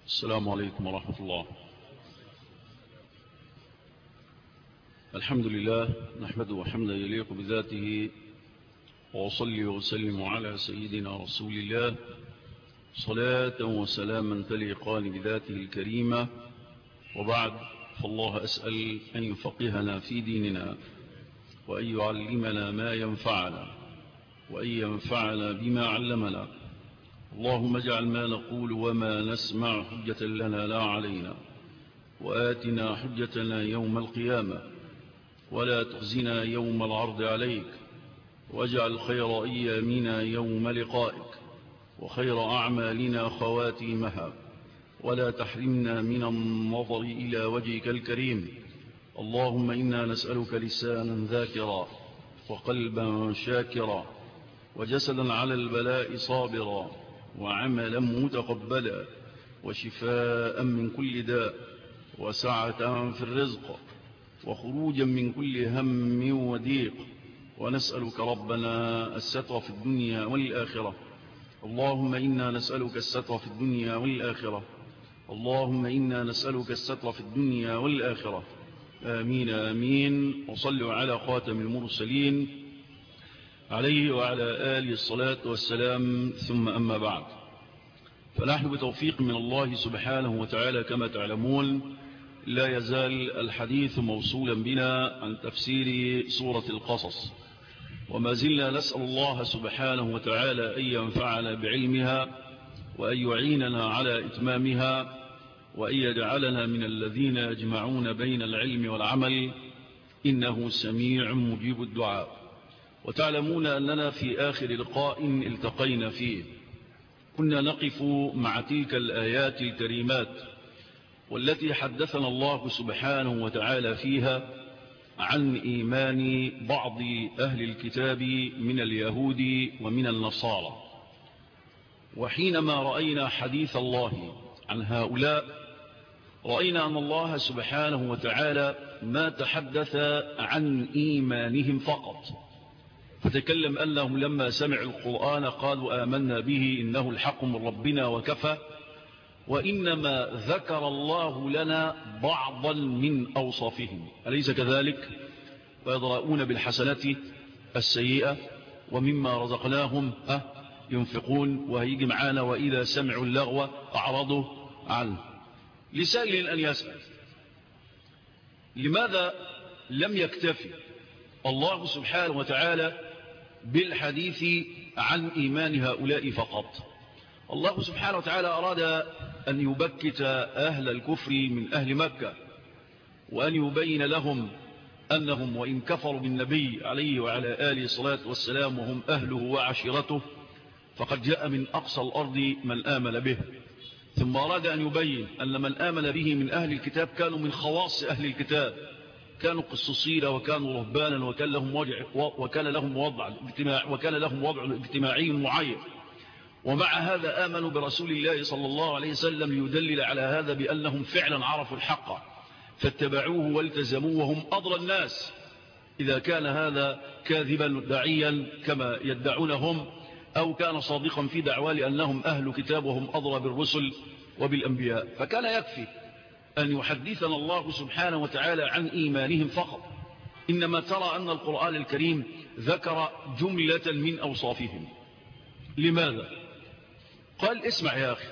السلام عليكم ورحمة الله الحمد لله نحمده حمدا يليق بذاته وأصلي وسلم على سيدنا رسول الله صلاة وسلاما تليقان بذاته الكريمة وبعد فالله أسأل أن يفقهنا في ديننا وأن يعلمنا ما ينفعنا وأن ينفعنا بما علمنا اللهم اجعل ما نقول وما نسمع حجة لنا لا علينا وآتنا حجتنا يوم القيامة ولا تخزنا يوم العرض عليك واجعل خير أيامنا يوم لقائك وخير أعمالنا خواتيمها ولا تحرمنا من النظر إلى وجهك الكريم اللهم إنا نسألك لسانا ذاكرا وقلبا شاكرا وجسدا على البلاء صابرا وعملا متقبلا وشفاء من كل داء وسعة في الرزق وخروجا من كل هم وضيق ونسألك ربنا الستر في الدنيا والآخرة اللهم إنا نسألك الستر في الدنيا والآخرة اللهم إنا نسألك الستر في الدنيا والآخرة آمين آمين وصلوا على خاتم المرسلين عليه وعلى آله الصلاة والسلام ثم أما بعد فنحن بتوفيق من الله سبحانه وتعالى كما تعلمون لا يزال الحديث موصولا بنا عن تفسير سورة القصص وما زلنا نسأل الله سبحانه وتعالى أن ينفعنا بعلمها وأن يعيننا على إتمامها وأن يجعلنا من الذين يجمعون بين العلم والعمل إنه سميع مجيب الدعاء وتعلمون أننا في آخر لقاء التقينا فيه كنا نقف مع تلك الآيات الكريمات والتي حدثنا الله سبحانه وتعالى فيها عن إيمان بعض أهل الكتاب من اليهود ومن النصارى وحينما رأينا حديث الله عن هؤلاء رأينا أن الله سبحانه وتعالى ما تحدث عن إيمانهم فقط فتكلم أنهم لما سمعوا القرآن قالوا آمنا به إنه الحق من ربنا وكفى وإنما ذكر الله لنا بعضا من أوصافهم أليس كذلك ويضرؤون بالحسنة السيئة ومما رزقناهم ينفقون وهيجي معانا وإذا سمعوا اللغو أعرضوا عنه لسائل أن يسأل لماذا لم يكتفي الله سبحانه وتعالى بالحديث عن إيمان هؤلاء فقط الله سبحانه وتعالى أراد أن يبكت أهل الكفر من أهل مكة وأن يبين لهم أنهم وإن كفروا بالنبي عليه وعلى آله الصلاة والسلام وهم أهله وعشيرته فقد جاء من أقصى الأرض من آمن به ثم أراد أن يبين أن من آمن به من أهل الكتاب كانوا من خواص أهل الكتاب كانوا قصصين وكانوا رهبانا وكان لهم وضع وكان لهم وضع اجتماع وكان لهم وضع اجتماعي معين ومع هذا آمنوا برسول الله صلى الله عليه وسلم ليدلل على هذا بأنهم فعلا عرفوا الحق فاتبعوه والتزموه وهم أضل الناس إذا كان هذا كاذبا داعيا كما يدعونهم أو كان صادقا في دعوى لأنهم أهل كتاب وهم أضرى بالرسل وبالأنبياء فكان يكفي أن يحدثنا الله سبحانه وتعالى عن إيمانهم فقط إنما ترى أن القرآن الكريم ذكر جملة من أوصافهم لماذا؟ قال اسمع يا أخي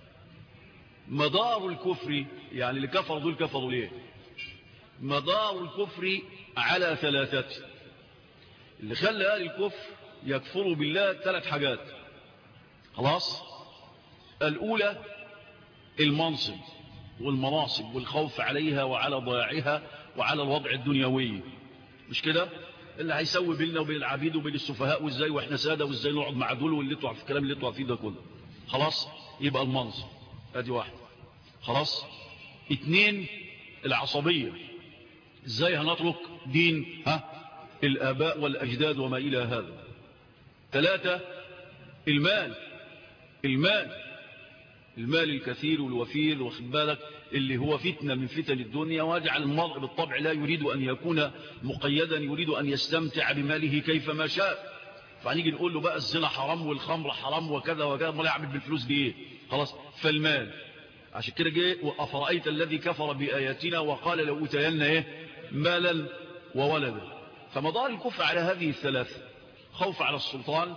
مدار الكفر يعني اللي كفروا دول كفروا ليه مدار الكفر على ثلاثة اللي خلى أهل الكفر يكفروا بالله ثلاث حاجات خلاص الأولى المنصب والمناصب والخوف عليها وعلى ضياعها وعلى الوضع الدنيوي مش كده اللي هيسوي بيننا وبين العبيد وبين السفهاء وازاي واحنا ساده وازاي نقعد مع دول واللي يطلع في الكلام اللي يطلع فيه ده كله خلاص يبقى المنصب ادي واحد خلاص اتنين العصبيه ازاي هنترك دين ها الاباء والاجداد وما الى هذا ثلاثه المال المال المال الكثير والوفير واخد بالك اللي هو فتنة من فتن الدنيا واجعل المرء بالطبع لا يريد أن يكون مقيدا يريد أن يستمتع بماله كيفما شاء فهنيجي نقول له بقى الزنا حرام والخمر حرام وكذا وكذا ما يعمل بالفلوس دي ايه خلاص فالمال عشان كده جه وأفرأيت الذي كفر بآياتنا وقال لو أتين إيه مالا وولدا فمدار الكفر على هذه الثلاث خوف على السلطان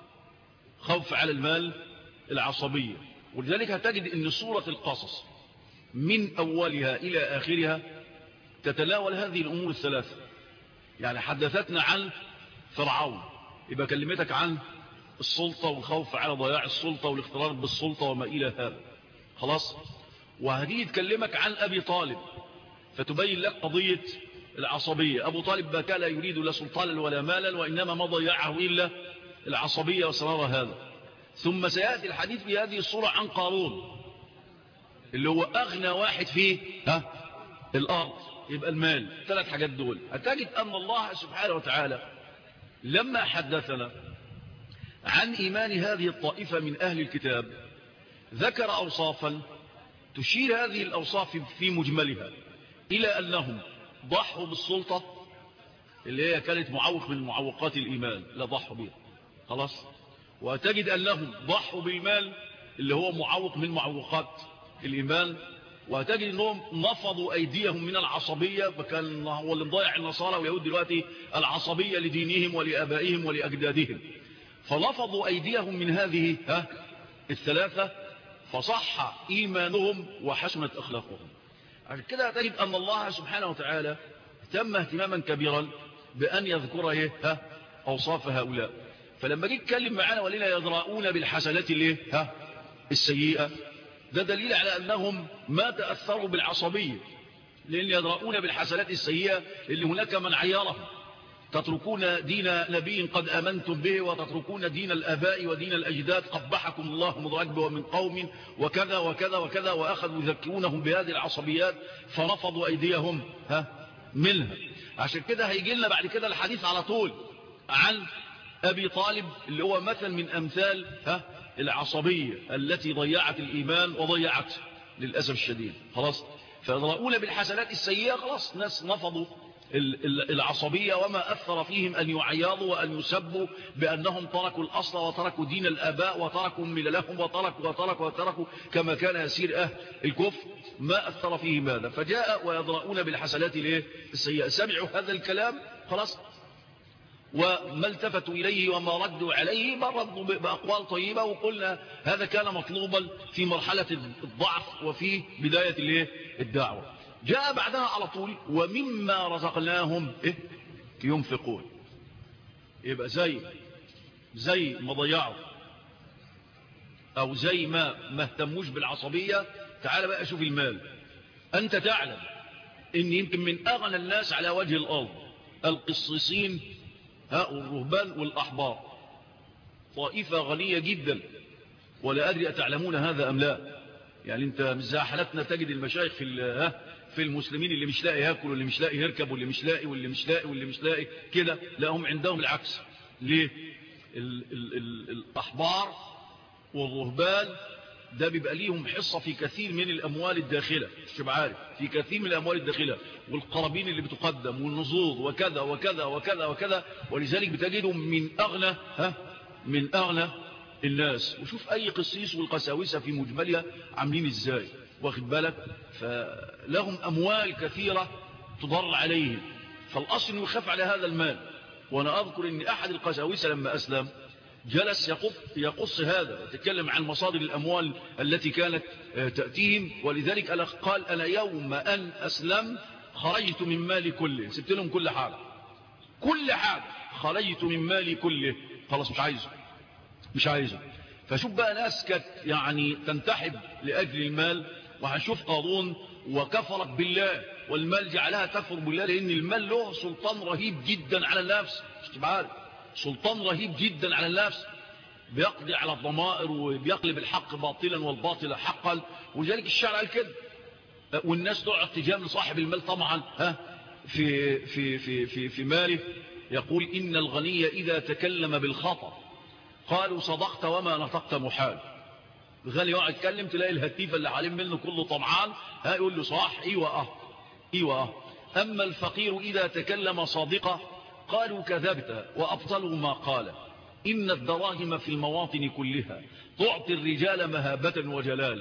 خوف على المال العصبية ولذلك هتجد أن سورة القصص من أولها إلى آخرها تتناول هذه الأمور الثلاثة يعني حدثتنا عن فرعون يبقى كلمتك عن السلطة والخوف على ضياع السلطة والاخترار بالسلطة وما إلى هذا خلاص وهذه تكلمك عن أبي طالب فتبين لك قضية العصبية أبو طالب ما كان يريد لا سلطانا ولا مالا وإنما ما ضيعه إلا العصبية وصرار هذا ثم سيأتي الحديث في هذه الصورة عن قارون اللي هو أغنى واحد في ها الأرض يبقى المال ثلاث حاجات دول هتجد أن الله سبحانه وتعالى لما حدثنا عن إيمان هذه الطائفة من أهل الكتاب ذكر أوصافا تشير هذه الأوصاف في مجملها إلى أنهم ضحوا بالسلطة اللي هي كانت معوق من معوقات الإيمان لا ضحوا بها خلاص وتجد أنهم ضحوا بالمال اللي هو معوق من معوقات الإيمان وتجد أنهم نفضوا أيديهم من العصبية فكان هو اللي مضيع النصارى واليهود دلوقتي العصبية لدينهم ولأبائهم ولأجدادهم فنفضوا أيديهم من هذه ها الثلاثة فصح إيمانهم وحسنت أخلاقهم عشان كده تجد أن الله سبحانه وتعالى تم اهتماما كبيرا بأن يذكر ايه ها أوصاف هؤلاء فلما جه يتكلم معانا ولينا يدرؤون بالحسنات الايه ها السيئة ده دليل على أنهم ما تأثروا بالعصبية لأن يدرؤون بالحسنات السيئة اللي هناك من عيارهم تتركون دين نبي قد أمنتم به وتتركون دين الأباء ودين الأجداد قبحكم الله مضرجب ومن قوم وكذا وكذا وكذا وأخذوا يذكرونهم بهذه العصبيات فرفضوا أيديهم ها منها عشان كده هيجي لنا بعد كده الحديث على طول عن أبي طالب اللي هو مثل من أمثال ها العصبية التي ضيعت الإيمان وضيعت للأسف الشديد خلاص فيضرؤون بالحسنات السيئة خلاص ناس نفضوا العصبية وما أثر فيهم أن يعياضوا وأن يسبوا بأنهم تركوا الأصل وتركوا دين الآباء وتركوا مللهم وتركوا وتركوا وتركوا كما كان يسير أهل الكفر ما أثر فيهم هذا فجاء ويضرؤون بالحسنات السيئة سمعوا هذا الكلام خلاص وما التفتوا إليه وما ردوا عليه بل ردوا بأقوال طيبة وقلنا هذا كان مطلوبا في مرحلة الضعف وفي بداية الدعوة جاء بعدها على طول ومما رزقناهم إيه؟ ينفقون يبقى زي زي ما ضيعوا أو زي ما ما اهتموش بالعصبية تعال بقى شوف المال أنت تعلم إن يمكن من أغنى الناس على وجه الأرض القصيصين ها والرهبان والأحبار طائفة غنية جدا ولا أدري أتعلمون هذا أم لا يعني أنت مش زي حالتنا تجد المشايخ في ها في المسلمين اللي مش لاقي ياكل واللي مش لاقي يركب واللي مش لاقي واللي مش لاقي واللي مش لاقي كده لا هم عندهم العكس ليه ال ال ال الأحبار والرهبان ده بيبقى ليهم حصة في كثير من الأموال الداخلة مش عارف في كثير من الأموال الداخلة والقرابين اللي بتقدم والنظور وكذا وكذا وكذا وكذا ولذلك بتجدهم من أغنى ها من أغنى الناس وشوف أي قسيس والقساوسة في مجملها عاملين إزاي واخد بالك فلهم أموال كثيرة تضر عليهم فالأصل أنه يخاف على هذا المال وأنا أذكر أن أحد القساوسة لما أسلم جلس يقص, يقص هذا يتكلم عن مصادر الأموال التي كانت تأتيهم ولذلك أنا قال أنا يوم أن أسلم خرجت من مالي كله سبت لهم كل حاجة كل حاجة خرجت من مالي كله خلاص مش عايزه مش عايزه فشوف بقى ناس كانت يعني تنتحب لأجل المال وهنشوف قارون وكفرت بالله والمال جعلها تكفر بالله لأن المال له سلطان رهيب جدا على النفس مش تبقى عارف سلطان رهيب جدا على النفس بيقضي على الضمائر وبيقلب الحق باطلا والباطل حقا ولذلك الشعر قال كده والناس تقعد تجامل صاحب المال طبعا ها في في في في في ماله يقول إن الغني إذا تكلم بالخطأ قالوا صدقت وما نطقت محال الغني يقعد يتكلم تلاقي الهتيفة اللي عليه منه كله طمعان ها يقول له صح ايوه اه ايوه اه اما الفقير اذا تكلم صادقة قالوا كذبت وابطلوا ما قال ان الدراهم في المواطن كلها تعطي الرجال مهابة وجلالة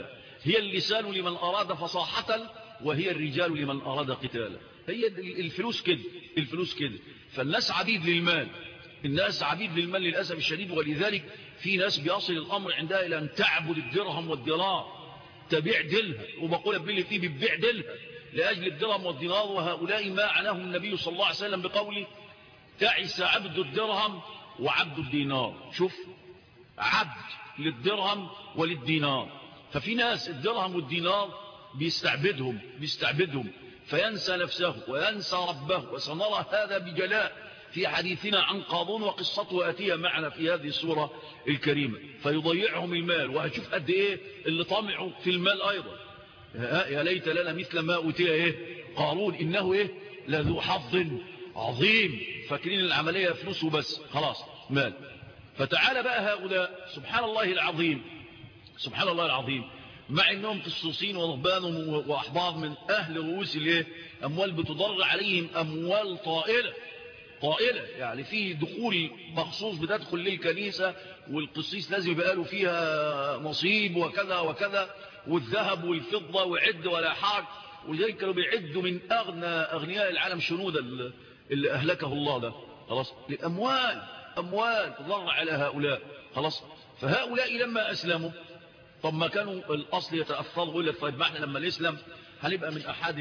هي اللسان لمن أراد فصاحة وهي الرجال لمن أراد قتالا هي الفلوس كده الفلوس كده فالناس عبيد للمال الناس عبيد للمال للأسف الشديد ولذلك في ناس بيصل الأمر عندها إلى أن تعبد الدرهم والدينار تبيع دلها وبقول باللي فيه بتبيع دلها لأجل الدرهم والدينار وهؤلاء ما عناه النبي صلى الله عليه وسلم بقوله تعس عبد الدرهم وعبد الدينار شوف عبد للدرهم وللدينار ففي ناس الدرهم والدينار بيستعبدهم بيستعبدهم فينسى نفسه وينسى ربه وسنرى هذا بجلاء في حديثنا عن قاضون وقصته آتية معنا في هذه السورة الكريمة فيضيعهم المال وهتشوف قد ايه اللي طمعوا في المال ايضا يا ليت لنا مثل ما أوتي ايه قارون انه ايه لذو حظ عظيم فاكرين العملية فلوسه بس خلاص مال فتعال بقى هؤلاء سبحان الله العظيم سبحان الله العظيم مع انهم قصوصين ورهبان واحبار من اهل رؤوس الايه اموال بتضر عليهم اموال طائله طائله يعني في دخول مخصوص بتدخل للكنيسه والقسيس لازم يبقى له فيها نصيب وكذا وكذا والذهب والفضه وعد ولا حاج ولذلك كانوا بيعدوا من اغنى اغنياء العالم شنودا اللي اهلكه الله ده خلاص الاموال اموال تضر على هؤلاء خلاص فهؤلاء لما اسلموا طب ما كانوا الأصل يتأثروا يقول لك طيب ما احنا لما نسلم هنبقى من أحد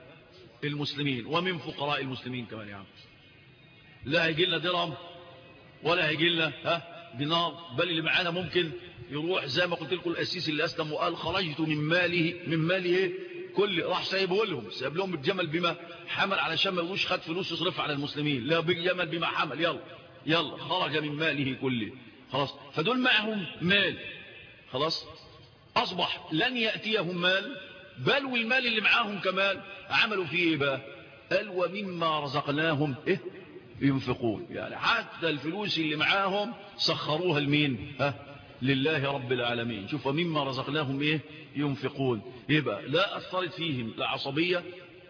المسلمين ومن فقراء المسلمين كمان يعني لا هيجي لنا درهم ولا هيجي لنا ها دينار بل اللي معانا ممكن يروح زي ما قلت لكم الأسيس اللي أسلم وقال خرجت من ماله من ماله كل راح سايبه لهم سايب لهم الجمل بما حمل علشان ما يقولوش خد فلوس يصرفها على المسلمين لا بالجمل بما حمل يلا يلا خرج من ماله كله خلاص فدول معهم مال خلاص أصبح لن يأتيهم مال بل والمال اللي معاهم كمان عملوا فيه إيه بقى قال ومما رزقناهم إيه ينفقون يعني حتى الفلوس اللي معاهم سخروها لمين ها لله رب العالمين شوف ومما رزقناهم إيه ينفقون يبقى لا أثرت فيهم لا عصبية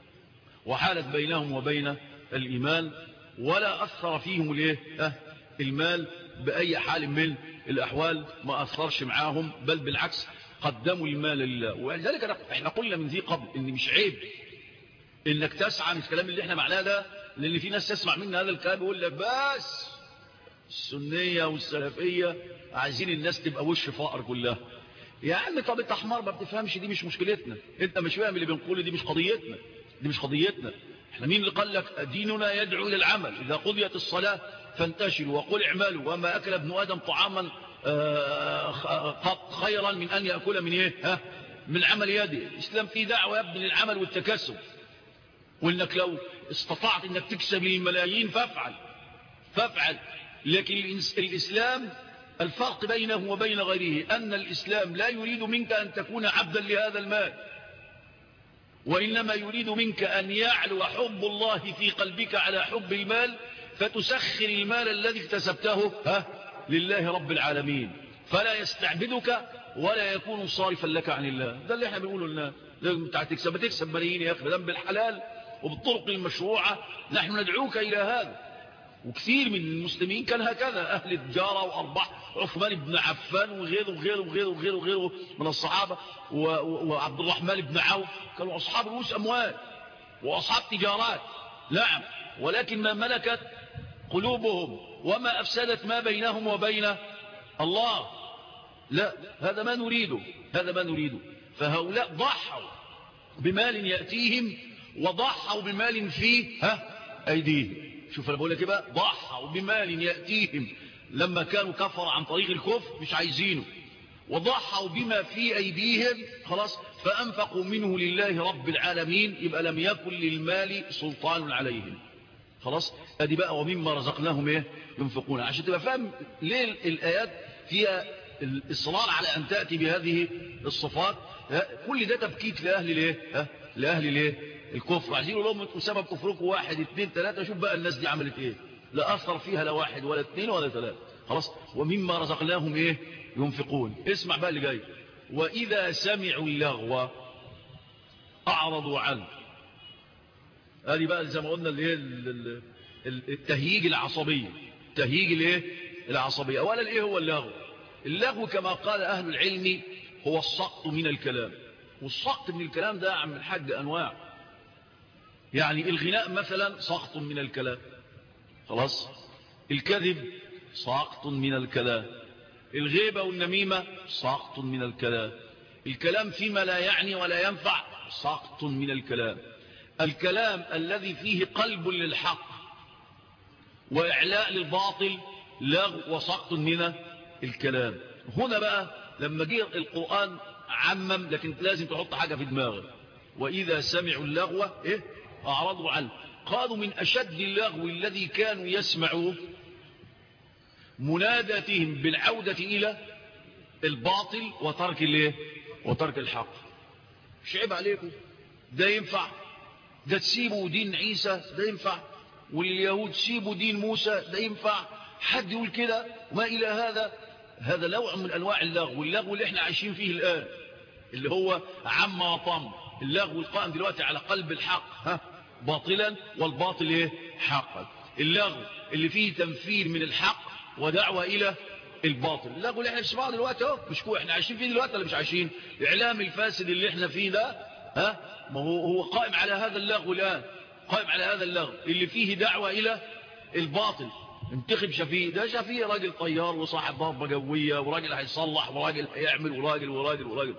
وحالت بينهم وبين الإيمان ولا أثر فيهم الإيه ها المال بأي حال من الأحوال ما أثرش معاهم بل بالعكس قدموا المال لله ولذلك احنا قلنا من ذي قبل ان مش عيب انك تسعى من الكلام اللي احنا معناه ده لان في ناس تسمع منا هذا الكلام يقول لك بس السنية والسلفية عايزين الناس تبقى وش فقر كلها يا عم طب انت حمار ما بتفهمش دي مش مشكلتنا انت مش فاهم اللي بنقوله دي مش قضيتنا دي مش قضيتنا احنا مين اللي قال لك ديننا يدعو الى العمل اذا قضيت الصلاة فانتشروا وقل اعملوا وما اكل ابن ادم طعاما خيرا من أن يأكل من إيه ها من عمل يده الإسلام فيه دعوة يبني للعمل والتكسب وإنك لو استطعت إنك تكسب الملايين فافعل فافعل لكن الإسلام الفرق بينه وبين غيره أن الإسلام لا يريد منك أن تكون عبدا لهذا المال وإنما يريد منك أن يعلو حب الله في قلبك على حب المال فتسخر المال الذي اكتسبته ها لله رب العالمين فلا يستعبدك ولا يكون صارفا لك عن الله ده اللي احنا بنقوله لنا لازم تكسب تكسب ملايين يا اخي ده بالحلال وبالطرق المشروعه نحن ندعوك الى هذا وكثير من المسلمين كان هكذا اهل التجاره وارباح عثمان بن عفان وغيره وغيره وغيره وغيره وغيره من الصحابه وعبد الرحمن بن عوف كانوا اصحاب رؤوس اموال واصحاب تجارات نعم ولكن ما ملكت قلوبهم وما أفسدت ما بينهم وبين الله لا هذا ما نريده هذا ما نريده فهؤلاء ضحوا بمال يأتيهم وضحوا بمال فيه ها أيديهم شوف أنا بقول لك بقى ضحوا بمال يأتيهم لما كانوا كفر عن طريق الكفر مش عايزينه وضحوا بما في أيديهم خلاص فأنفقوا منه لله رب العالمين يبقى لم يكن للمال سلطان عليهم خلاص ادي بقى ومما رزقناهم ايه ينفقون عشان تبقى فاهم ليه الآيات فيها الإصرار على أن تأتي بهذه الصفات كل ده تبكيت لأهل الايه لأهل الايه الكفر عايزين يقولوا لهم انتوا سبب كفركم واحد اثنين ثلاثة شوف بقى الناس دي عملت ايه لا أثر فيها لا واحد ولا اثنين ولا ثلاثة خلاص ومما رزقناهم ايه ينفقون اسمع بقى اللي جاي وإذا سمعوا اللغو أعرضوا عنه هذه بقى زي ما قلنا اللي هي التهييج العصبية تهييج الايه العصبية اولا ايه هو اللغو اللغو كما قال اهل العلم هو السقط من الكلام والسقط من الكلام ده عم الحاج أنواع يعني الغناء مثلا سقط من الكلام خلاص الكذب سقط من الكلام الغيبة والنميمة سقط من الكلام الكلام فيما لا يعني ولا ينفع سقط من الكلام الكلام الذي فيه قلب للحق وإعلاء للباطل لغو وسقط من الكلام هنا بقى لما جه القرآن عمم لكن لازم تحط حاجة في دماغك وإذا سمعوا اللغو إيه أعرضوا عنه قالوا من أشد اللغو الذي كانوا يسمعوه منادتهم بالعودة إلى الباطل وترك الايه وترك الحق مش عيب عليكم ده ينفع ده تسيبوا دين عيسى ده ينفع واليهود سيبوا دين موسى ده ينفع حد يقول كده وما إلى هذا هذا نوع من أنواع اللغو اللغو اللي احنا عايشين فيه الآن اللي هو عم وطم اللغو القائم دلوقتي على قلب الحق ها باطلا والباطل ايه حقا اللغو اللي فيه تنفير من الحق ودعوة إلى الباطل اللغو اللي احنا بنسمعه دلوقتي اهو مش كو احنا عايشين فيه دلوقتي ولا مش عايشين الاعلام الفاسد اللي احنا فيه ده ها ما هو هو قائم على هذا اللغو الان قائم على هذا اللغو اللي فيه دعوة الى الباطل انتخب شفيق ده شفيق راجل طيار وصاحب ضربة جوية وراجل هيصلح وراجل هيعمل وراجل وراجل وراجل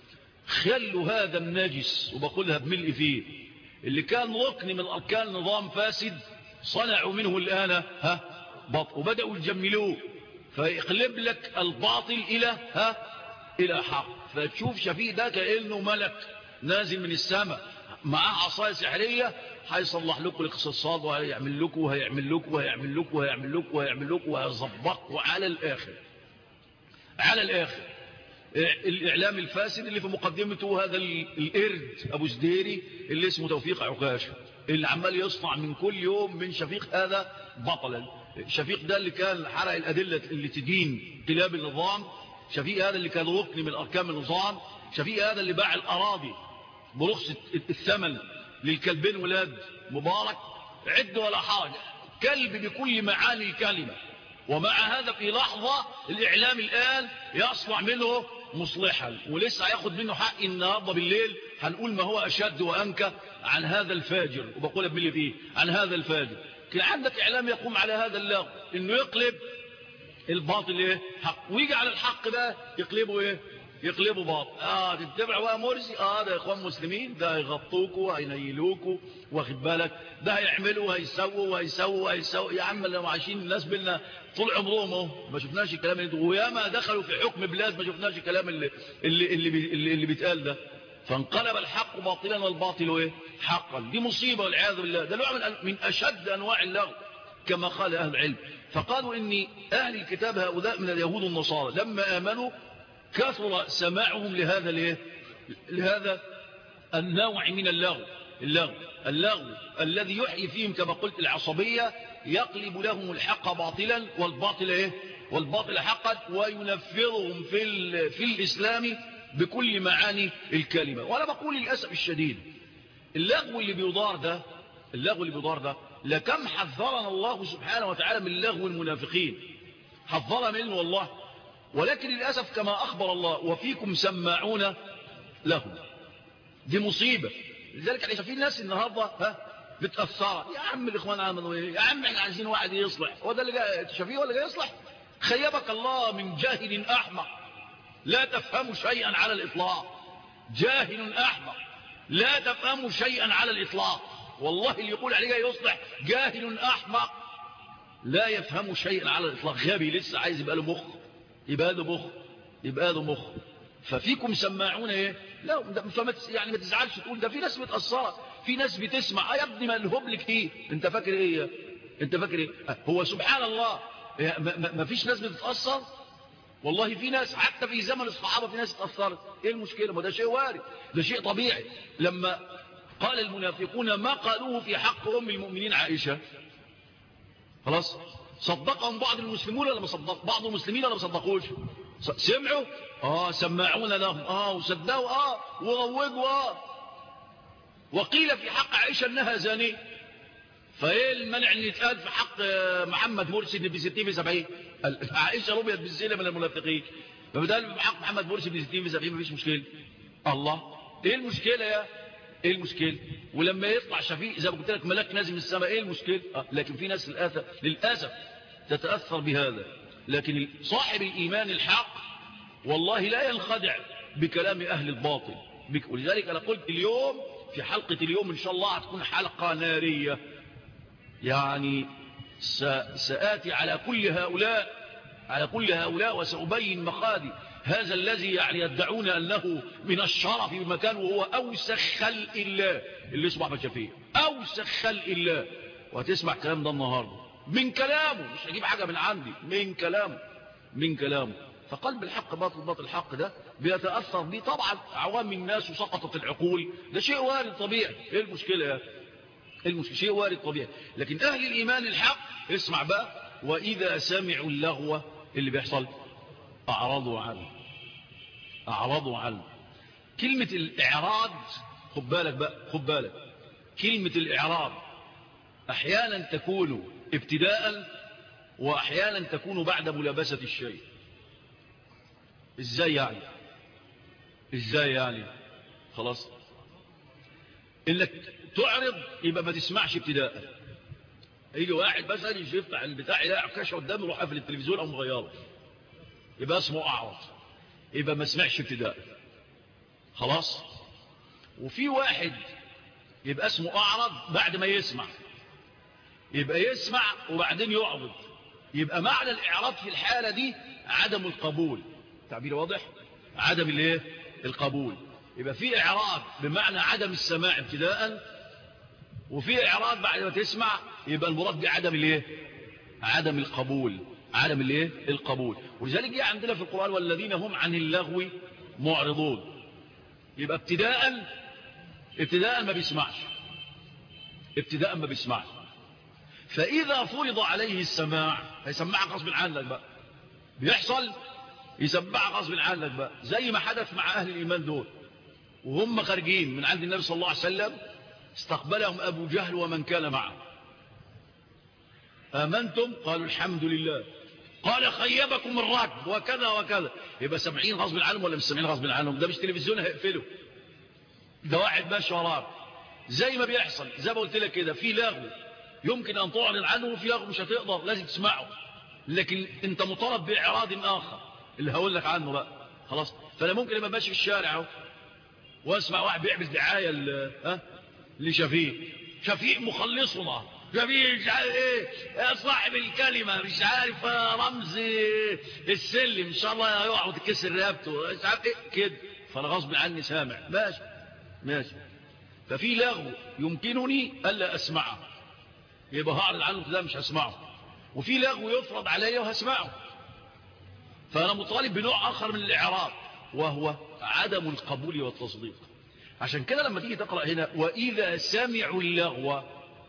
خلوا هذا النجس وبقولها بملء فيه اللي كان ركن من أركان نظام فاسد صنعوا منه الآن ها بطل وبدأوا يجملوه فيقلب لك الباطل إلى ها إلى حق فتشوف شفيق ده كأنه ملك نازل من السماء معاه عصاية سحرية هيصلح لكم الاقتصاد وهيعمل لكم وهيعمل لكم وهيعمل لكم وهيعمل لكم وهيعمل لكم وهيظبطكم على الآخر على الآخر الإعلام الفاسد اللي في مقدمته هذا القرد أبو زديري اللي اسمه توفيق عكاشة اللي عمال يصنع من كل يوم من شفيق هذا بطلا شفيق ده اللي كان حرق الأدلة اللي تدين قلاب النظام شفيق هذا اللي كان ركن من أركان النظام شفيق هذا اللي باع الأراضي برخص الثمن للكلبين ولاد مبارك عد ولا حاجة كلب بكل معاني الكلمة ومع هذا في لحظة الإعلام الآن يصنع منه مصلحا ولسه هياخد منه حق النهاردة بالليل هنقول ما هو أشد وأنكى عن هذا الفاجر وبقولها باللي فيه عن هذا الفاجر كان عندك إعلام يقوم على هذا اللغو إنه يقلب الباطل إيه حق ويجي على الحق ده يقلبه إيه يقلبوا باطل اه تتبعوا بقى مرسي اه ده يا اخوان مسلمين ده هيغطوكوا هينيلوكوا واخد بالك ده هيعملوا وهيسووا وهيسووا وهيسووا يا عم لو عايشين الناس بينا طول عمرهم اهو ما شفناش الكلام اللي وياما دخلوا في حكم بلاد ما شفناش الكلام اللي اللي اللي, اللي, اللي بيتقال ده فانقلب الحق باطلا والباطل ايه حقا دي مصيبه والعياذ بالله ده نوع من من اشد انواع اللغو كما قال اهل العلم فقالوا ان اهل الكتاب هؤلاء من اليهود والنصارى لما امنوا كثر سماعهم لهذا الايه لهذا النوع من اللغو اللغو اللغو الذي يحيي فيهم كما قلت العصبية يقلب لهم الحق باطلا والباطل ايه والباطل حقا وينفرهم في, في الإسلام بكل معاني الكلمة وأنا بقول للأسف الشديد اللغو اللي بيضار ده اللغو اللي بيضار ده لكم حذرنا الله سبحانه وتعالى من لغو المنافقين حذر منه والله ولكن للأسف كما أخبر الله وفيكم سماعون لهم دي مصيبة لذلك احنا شايفين ناس النهاردة ها بتأثر يا عم الإخوان عملوا ايه يا عم احنا عايزين واحد يصلح هو ده اللي جاي شايفيه ولا جاي يصلح خيبك الله من جاهل أحمق لا تفهم شيئا على الإطلاق جاهل أحمق لا تفهم شيئا على الإطلاق والله اللي يقول عليه جاي يصلح جاهل أحمق لا يفهم شيئا على الإطلاق غبي لسه عايز يبقى له مخ يبقى له مخ يبقى له مخ ففيكم سماعون ايه لا فما يعني ما تزعلش تقول ده في ناس متأثرة في ناس بتسمع اه يا ابني ما الهبل كتير انت فاكر ايه انت فاكر ايه هو سبحان الله ما, ما فيش ناس بتتأثر والله في ناس حتى في زمن الصحابة في ناس اتأثرت ايه المشكلة ما ده شيء وارد ده شيء طبيعي لما قال المنافقون ما قالوه في حق أم المؤمنين عائشة خلاص صدقهم بعض المسلمون ولا ما صدق بعض المسلمين ولا ما صدقوش سمعوا اه سماعون لهم اه وصدقوا اه وروجوا اه وقيل في حق عائشة انها زانية فايه المنع ان يتقال في حق محمد مرسي اللي في 60 في 70 عائشة رميت بالزنا من المنافقين فبدل بحق محمد مرسي ابن 60 في 70 مفيش مشكله الله ايه المشكله يا ايه المشكله ولما يطلع شفيق زي ما قلت لك ملاك نازل من السماء ايه المشكله آه. لكن في ناس للاسف للاسف تتاثر بهذا لكن صاحب الايمان الحق والله لا ينخدع بكلام اهل الباطل ولذلك انا قلت اليوم في حلقه اليوم ان شاء الله هتكون حلقه ناريه يعني سآتي على كل هؤلاء على كل هؤلاء وسأبين مخادي هذا الذي يعني يدعون أنه من الشرف بمكان وهو أوسخ خلق الله اللي اسمه أحمد شفيع أوسخ خلق الله وهتسمع كلام ده النهاردة من كلامه مش هجيب حاجة من عندي من كلامه من كلامه فقلب الحق باطل باطل الحق ده بيتأثر به طبعا عوام الناس وسقطت العقول ده شيء وارد طبيعي ايه المشكلة يا المشكلة شيء وارد طبيعي لكن أهل الإيمان الحق اسمع بقى وإذا سمعوا اللغو اللي بيحصل أعرضوا عنه أعرضوا عنه كلمة الإعراض خد بالك بقى خد بالك كلمة الإعراض أحيانا تكون ابتداء وأحيانا تكون بعد ملابسة الشيء إزاي يعني إزاي يعني خلاص إنك تعرض يبقى ما تسمعش ابتداء يجي واحد مثلا يفتح البتاع يلاقي عكاشه قدامه يروح قافل التلفزيون او مغيره يبقى اسمه اعرض يبقى ما سمعش ابتداء خلاص وفي واحد يبقى اسمه اعرض بعد ما يسمع يبقى يسمع وبعدين يعرض يبقى معنى الاعراض في الحاله دي عدم القبول تعبير واضح عدم الايه القبول يبقى في اعراض بمعنى عدم السماع ابتداء وفي اعراض بعد ما تسمع يبقى المراد بعدم الايه عدم القبول عدم الايه القبول ولذلك جاء عندنا في القرآن والذين هم عن اللغو معرضون يبقى ابتداء ابتداء ما بيسمعش ابتداء ما بيسمعش فإذا فرض عليه السماع هيسمعك غصب عنك بقى بيحصل يسمعك غصب عنك بقى زي ما حدث مع أهل الإيمان دول وهم خارجين من عند النبي صلى الله عليه وسلم استقبلهم أبو جهل ومن كان معه آمنتم قالوا الحمد لله قال خيبكم الركب وكذا وكذا يبقى سامعين غصب عنهم ولا مش سامعين غصب عنهم ده مش تلفزيون هيقفله ده واحد ماشي وراه زي ما بيحصل زي ما قلت لك كده في لغو يمكن ان تعلن عنه وفي لغو مش هتقدر لازم تسمعه لكن انت مطالب باعراض اخر اللي هقول لك عنه بقى خلاص فانا ممكن لما ماشي في الشارع اهو واسمع واحد بيعمل دعايه ها لشفيق شفيق مخلصنا شفيق مش عارف ايه يا صاحب الكلمة مش عارف رمز السلم ان شاء الله يقع وتكسر رقبته مش عارف ايه كده فانا غصب عني سامع ماشي ماشي ففي لغو يمكنني الا اسمعه يبقى هعرض عنه كده مش هسمعه وفي لغو يفرض علي وهسمعه فانا مطالب بنوع اخر من الاعراض وهو عدم القبول والتصديق عشان كده لما تيجي تقرأ هنا وإذا سمعوا اللغو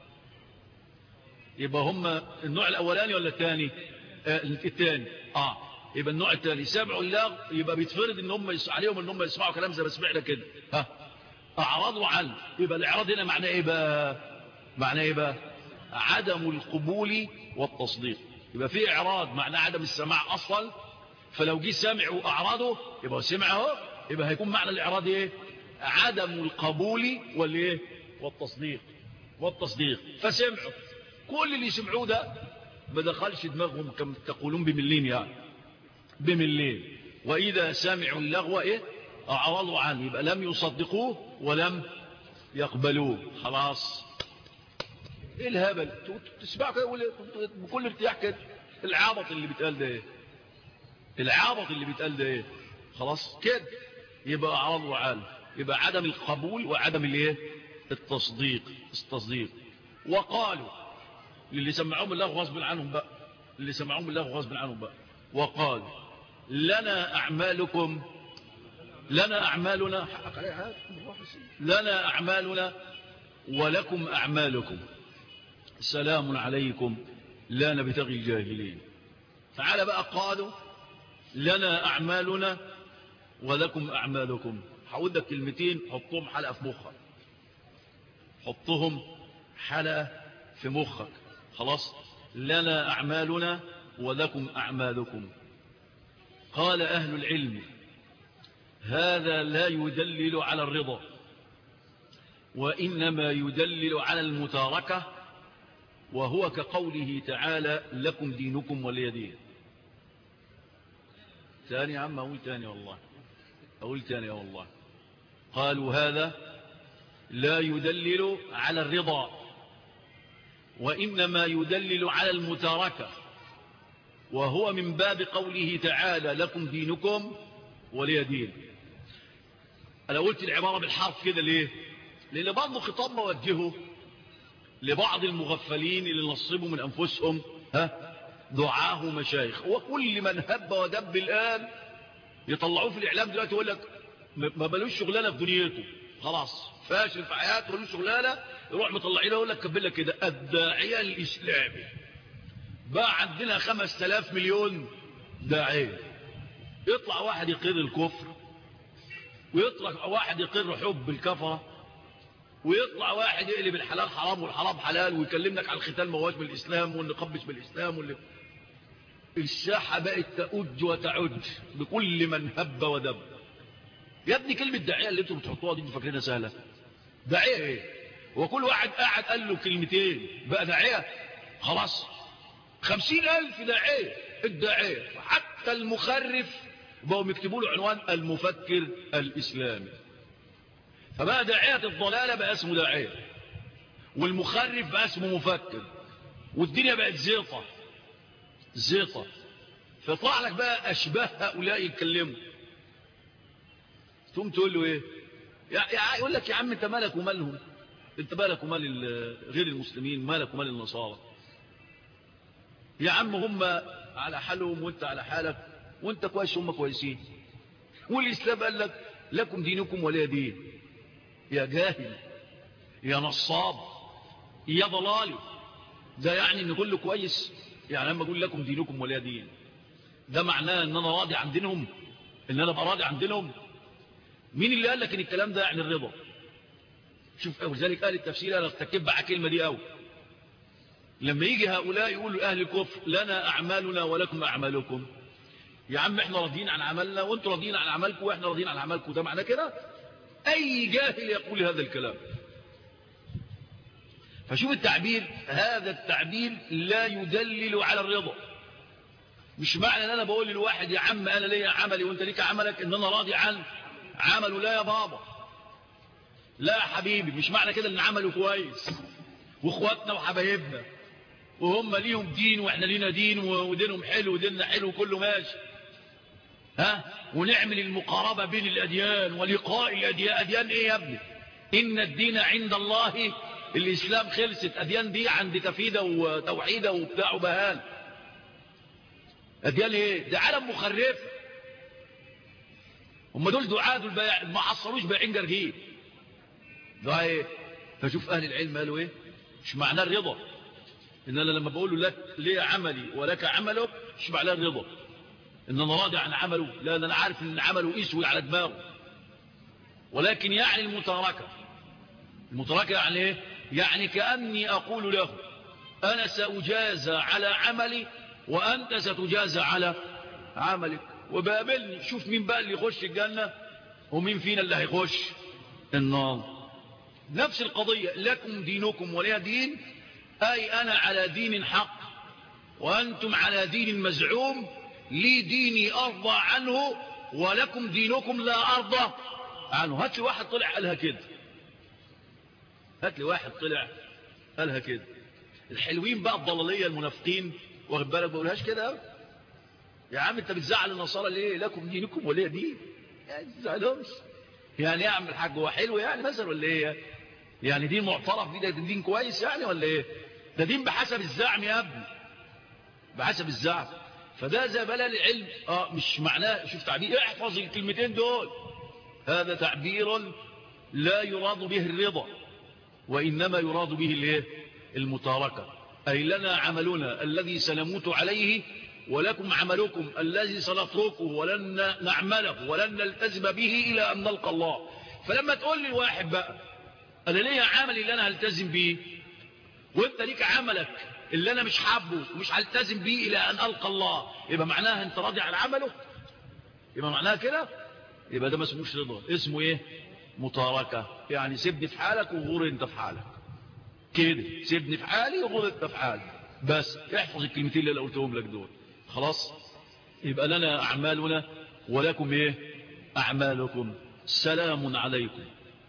يبقى هم النوع الأولاني ولا الثاني آه الثاني آه يبقى النوع الثاني سمعوا اللغو يبقى بيتفرض ان هم يس... عليهم ان هم يسمعوا كلام زي ما سمعنا كده ها اعرضوا عنه يبقى الاعراض هنا معناه ايه بقى معناه ايه بقى عدم القبول والتصديق يبقى في اعراض معناه عدم السماع اصلا فلو جه سمع واعرضه يبقى سمعه يبقى هيكون معنى الاعراض ايه عدم القبول والايه والتصديق والتصديق فسمعوا كل اللي سمعوه ده ما دخلش دماغهم كما تقولون بملين يعني بملين واذا سمعوا اللغو ايه اعرضوا عنه يبقى لم يصدقوه ولم يقبلوه خلاص ايه الهبل تسمعوا كده بكل ارتياح كده العبط اللي بيتقال ده ايه العبط اللي بيتقال ده ايه خلاص كده يبقى اعرضوا عنه يبقى عدم القبول وعدم الايه التصديق التصديق وقالوا للي سمعوهم الله غصب عنهم بقى اللي سمعوهم الله غصب عنهم بقى وقالوا لنا اعمالكم لنا اعمالنا لنا اعمالنا ولكم اعمالكم سلام عليكم لا نبتغي الجاهلين تعالى بقى قالوا لنا اعمالنا ولكم اعمالكم هقول لك كلمتين حطهم حلقة في مخك حطهم حلقة في مخك خلاص لنا أعمالنا ولكم أعمالكم قال أهل العلم هذا لا يدلل على الرضا وإنما يدلل على المتاركة وهو كقوله تعالى لكم دينكم ولي دين ثاني عم أقول تاني والله أقول تاني والله قالوا هذا لا يدلل على الرضا وإنما يدلل على المتاركة وهو من باب قوله تعالى لكم دينكم ولي دين أنا قلت العبارة بالحرف كده ليه لأن برضه خطاب موجهه لبعض المغفلين اللي نصبوا من أنفسهم ها دعاه مشايخ وكل من هب ودب الآن يطلعوه في الإعلام دلوقتي يقول لك ما بلوش شغلانة في دنيته خلاص فاشل في حياته بلوش شغلانة يروح مطلعينه يقول لك كبل لك كده الداعية الإسلامي بقى عندنا خمس تلاف مليون داعية يطلع واحد يقر الكفر ويطلع واحد يقر حب الكفرة ويطلع واحد يقلب الحلال حرام والحرام حلال ويكلمك على الختان مواج بالإسلام والنقاب مش بالإسلام واللي الساحة بقت تأج وتعج بكل من هب ودب يا ابني كلمة داعية اللي انتم بتحطوها دي انتوا فاكرينها سهلة داعية ايه وكل واحد قاعد قال له كلمتين بقى داعية خلاص خمسين ألف داعية الداعية حتى المخرف بقوا يكتبوا له عنوان المفكر الإسلامي فبقى داعية الضلالة بقى اسمه داعية والمخرف بقى اسمه مفكر والدنيا بقت زيطة زيطة فطلع لك بقى أشباه هؤلاء يتكلموا ثم تقول له ايه يقول لك يا عم انت مالك ومالهم انت مالك ومال غير المسلمين مالك ومال النصارى يا عم هم على حالهم وانت على حالك وانت كويس هم كويسين والإسلام قال لك لكم دينكم ولا دين يا جاهل يا نصاب يا ضلالي ده يعني ان كله كويس يعني لما اقول لكم دينكم ولا دين ده معناه ان انا راضي عن دينهم ان انا ابقى راضي عن دينهم مين اللي قال لك ان الكلام ده يعني الرضا شوف ولذلك قال التفسير انا ارتكب على الكلمه دي قوي لما يجي هؤلاء يقولوا اهل الكفر لنا اعمالنا ولكم اعمالكم يا عم احنا راضيين عن عملنا وانتوا راضيين عن عملكم واحنا راضيين عن عملكم ده معنى كده اي جاهل يقول هذا الكلام فشوف التعبير هذا التعبير لا يدلل على الرضا مش معنى ان انا بقول للواحد يا عم انا ليا عملي وانت ليك عملك ان انا راضي عن عمله لا يا بابا لا يا حبيبي مش معنى كده ان عمله كويس واخواتنا وحبايبنا وهم ليهم دين واحنا لينا دين ودينهم حلو وديننا حلو وكله ماشي ها ونعمل المقاربة بين الأديان ولقاء الأديان أديان إيه يا ابني إن الدين عند الله الإسلام خلصت أديان دي عند تفيدة وتوحيدة وبتاع وبهان أديان إيه ده عالم مخرف هم دول دعاة دول ما عصروش بايعين جرجين ده إيه فشوف أهل العلم قالوا إيه مش معناه الرضا إن أنا لما بقول له لك ليه عملي ولك عملك مش معناه الرضا ان انا راضي عن عمله لا انا عارف ان عمله يسوي على دماغه ولكن يعني المتاركة المتاركة يعني ايه يعني كأني اقول له انا سأجازى على عملي وانت ستجازى على عملك وبقابلني شوف مين بقى اللي يخش الجنة ومين فينا اللي هيخش النار نفس القضية لكم دينكم ولي دين اي انا على دين حق وانتم على دين مزعوم لي ديني أرضى عنه ولكم دينكم لا أرضى عنه هات لي واحد طلع قالها كده هات لي واحد طلع قالها كده الحلوين بقى الضلالية المنافقين واخد بالك بقولهاش كده يا عم انت بتزعل النصارى ليه لكم دينكم وليه دين يعني تزعلهمش يعني يعمل حاج هو حلو يعني مثلا ولا ايه يعني دين معترف بيه ده دين كويس يعني ولا ايه ده دين بحسب الزعم يا ابني بحسب الزعم فده زي بلا العلم آه مش معناه شوف تعبير احفظ الكلمتين دول هذا تعبير لا يراد به الرضا وإنما يراد به الايه المتاركة أي لنا عملنا الذي سنموت عليه ولكم عملكم الذي سنتركه ولن نعمله ولن نلتزم به إلى أن نلقى الله فلما تقول لي الواحد بقى أنا ليه عملي اللي أنا هلتزم به وانت ليك عملك اللي انا مش حابه ومش هلتزم بيه الى ان القى الله يبقى معناها انت راضي عن عمله يبقى معناها كده يبقى ده ما اسموش رضا اسمه ايه متاركة يعني سيبني في حالك وغور انت في حالك كده سيبني في حالي وغور انت في حالك بس احفظ الكلمتين اللي انا قلتهم لك دول خلاص يبقى لنا اعمالنا ولكم ايه اعمالكم سلام عليكم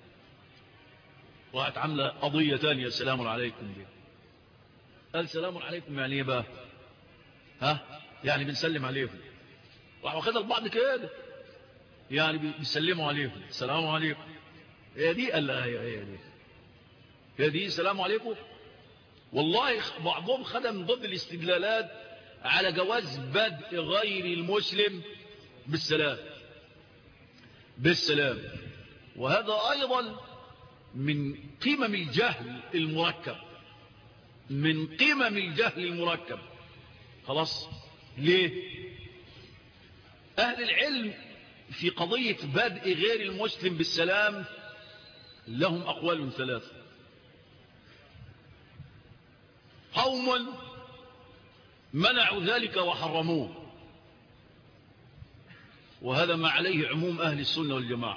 وقعت عامله قضيه ثانيه سلام عليكم دي قال سلام عليكم يعني ايه بقى ها يعني بنسلم عليكم راح واخدها البعض كده يعني بيسلموا عليكم السلام عليكم هي دي قال لا هي هي دي هي دي السلام عليكم والله بعضهم خدها من ضمن الاستدلالات على جواز بدء غير المسلم بالسلام بالسلام وهذا أيضا من قمم الجهل المركب من قمم الجهل المركب خلاص ليه أهل العلم في قضية بدء غير المسلم بالسلام لهم أقوال ثلاثة قوم منعوا ذلك وحرموه وهذا ما عليه عموم أهل السنة والجماعة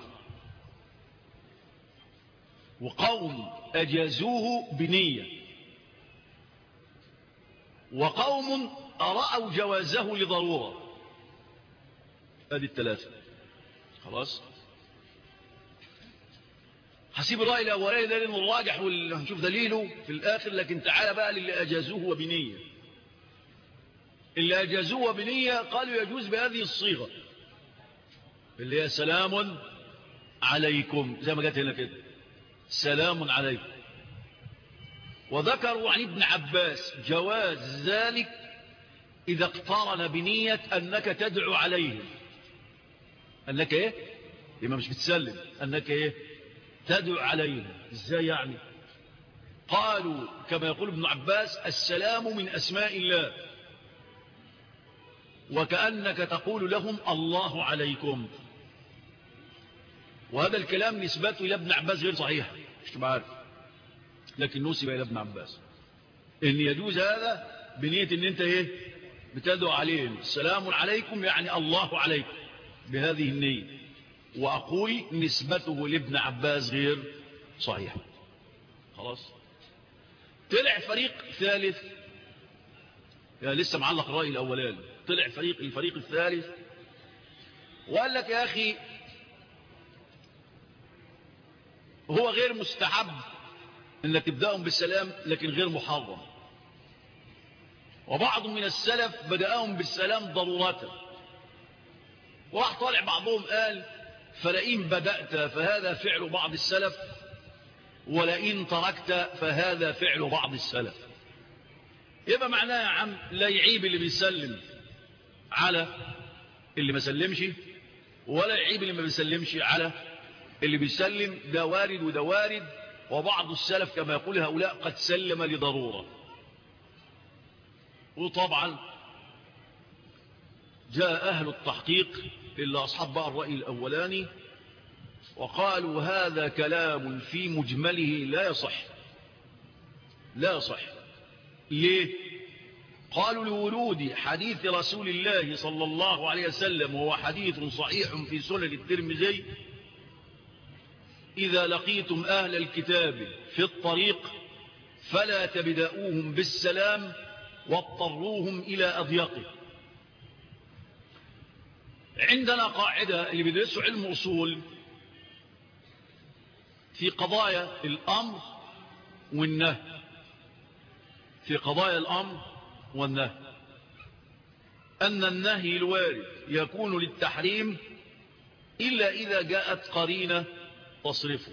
وقوم أجازوه بنية وقوم أرأوا جوازه لضرورة هذه الثلاثة خلاص حسيب الرأي الأولاني ده لأنه الراجح وهنشوف دليله في الآخر لكن تعالى بقى للي أجازوه وبنية اللي أجازوه وبنية قالوا يجوز بهذه الصيغة اللي هي سلام عليكم زي ما جت هنا كده سلام عليكم وذكروا عن ابن عباس جواز ذلك إذا اقترن بنية أنك تدعو عليهم أنك إيه يبقى مش بتسلم أنك إيه تدعو عليهم إزاي يعني قالوا كما يقول ابن عباس السلام من أسماء الله وكأنك تقول لهم الله عليكم وهذا الكلام نسبته إلى ابن عباس غير صحيح مش عارف لكن نسب إلى ابن عباس إن يجوز هذا بنية إن أنت إيه بتدعو عليهم السلام عليكم يعني الله عليكم بهذه النية وأقول نسبته لابن عباس غير صحيح خلاص طلع فريق ثالث يا لسه معلق الرأي الأولاني طلع فريق الفريق الثالث وقال لك يا أخي هو غير مستحب انك تبدأهم بالسلام لكن غير محرم وبعض من السلف بدأهم بالسلام ضرورة وراح طالع بعضهم قال فلئن بدأت فهذا فعل بعض السلف ولئن تركت فهذا فعل بعض السلف يبقى معناه يا عم لا يعيب اللي بيسلم على اللي ما سلمش ولا يعيب اللي ما بيسلمش على اللي بيسلم ده وارد وده وارد وبعض السلف كما يقول هؤلاء قد سلم لضرورة وطبعا جاء أهل التحقيق إلا أصحاب بقى الرأي الأولاني وقالوا هذا كلام في مجمله لا يصح لا يصح ليه قالوا لولود حديث رسول الله صلى الله عليه وسلم وهو حديث صحيح في سنن الترمذي إذا لقيتم أهل الكتاب في الطريق فلا تبدأوهم بالسلام واضطروهم إلى أضيقه عندنا قاعدة اللي بيدرسوا علم أصول في قضايا الأمر والنهي في قضايا الأمر والنهي أن النهي الوارد يكون للتحريم إلا إذا جاءت قرينة تصرفه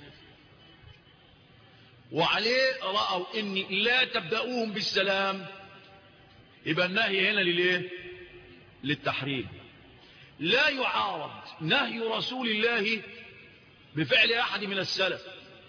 وعليه رأوا إن لا تبدأوهم بالسلام يبقى النهي هنا لليه للتحريم لا يعارض نهي رسول الله بفعل أحد من السلف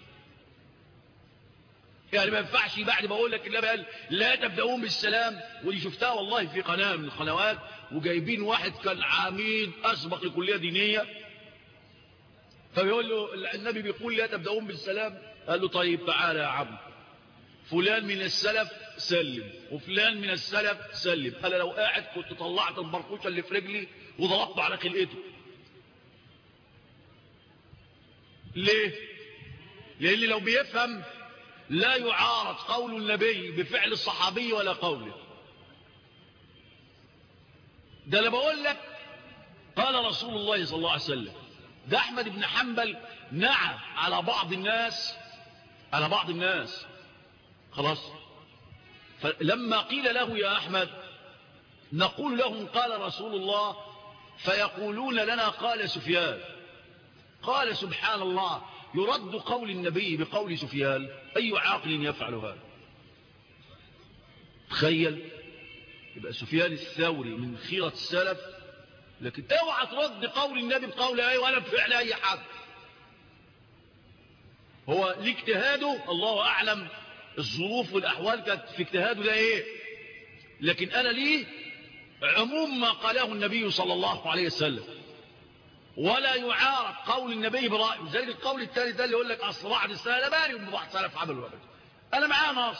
يعني ما ينفعش بعد بقول لك الله قال لا تبدأون بالسلام ودي شفتها والله في قناة من القنوات وجايبين واحد كان عميد أسبق لكلية دينية فبيقول له النبي بيقول لا تبدأون بالسلام قال له طيب تعالى يا عم فلان من السلف سلم وفلان من السلف سلم قال لو قاعد كنت طلعت البرقوشة اللي في رجلي وضربت على خلقته ليه لان لو بيفهم لا يعارض قول النبي بفعل الصحابي ولا قوله ده انا بقول لك قال رسول الله صلى الله عليه وسلم ده احمد بن حنبل نعى على بعض الناس على بعض الناس خلاص فلما قيل له يا احمد نقول لهم قال رسول الله فيقولون لنا قال سفيان قال سبحان الله يرد قول النبي بقول سفيان أي عاقل يفعل هذا تخيل يبقى سفيان الثوري من خيرة السلف لكن اوعى ترد قول النبي بقول ايه ولا بفعل اي حد هو لاجتهاده الله اعلم الظروف والاحوال كانت في اجتهاده ده ايه لكن انا ليه عموم ما قاله النبي صلى الله عليه وسلم ولا يعارض قول النبي برأي زي القول الثاني ده اللي يقول لك اصل بعض السلف باري وبعض السلف عملوا ابدا انا معاه نص